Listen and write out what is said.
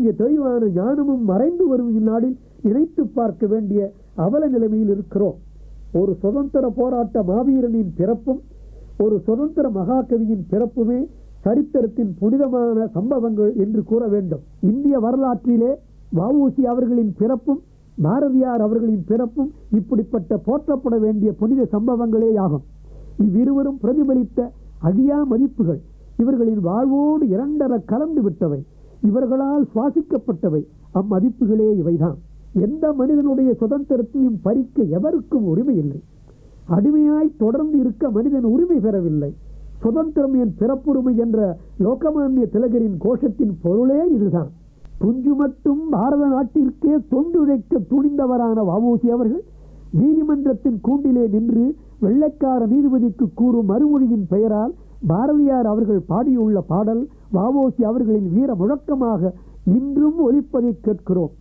காட்டிய தெளிவான ஞானமும் மறைந்து வரும் இந்நாளில் நினைத்து பார்க்க வேண்டிய அவல நிலைமையில் இருக்கிறோம் ஒரு சுதந்திர போராட்ட மாவீரனின் பிறப்பும் ஒரு சுதந்திர மகாகவியின் பிறப்புமே சரித்திரத்தின் புனிதமான சம்பவங்கள் என்று கூற வேண்டும் இந்திய வரலாற்றிலே வஉசி அவர்களின் பிறப்பும் பாரதியார் அவர்களின் பிறப்பும் இப்படிப்பட்ட போற்றப்பட வேண்டிய புனித சம்பவங்களேயாகும் இவ்விருவரும் பிரதிபலித்த அழியா மதிப்புகள் இவர்களின் வாழ்வோடு இரண்டர கலந்து விட்டவை இவர்களால் சுவாசிக்கப்பட்டவை அம்மதிப்புகளே இவைதான் எந்த மனிதனுடைய சுதந்திரத்தையும் பறிக்க எவருக்கும் உரிமை இல்லை அடிமையாய் தொடர்ந்து இருக்க மனிதன் உரிமை பெறவில்லை சுதந்திரம் என் பிறப்புரிமை என்ற லோகமானிய திலகரின் கோஷத்தின் பொருளே இதுதான் துஞ்சு மட்டும் பாரத நாட்டிற்கே தொண்டுழைக்க துணிந்தவரான வஉசி அவர்கள் நீதிமன்றத்தின் கூண்டிலே நின்று வெள்ளைக்கார நீதிபதிக்கு கூறும் மறுமொழியின் பெயரால் பாரதியார் அவர்கள் பாடியுள்ள பாடல் வஉசி அவர்களின் வீர முழக்கமாக இன்றும் ஒலிப்பதை கேட்கிறோம்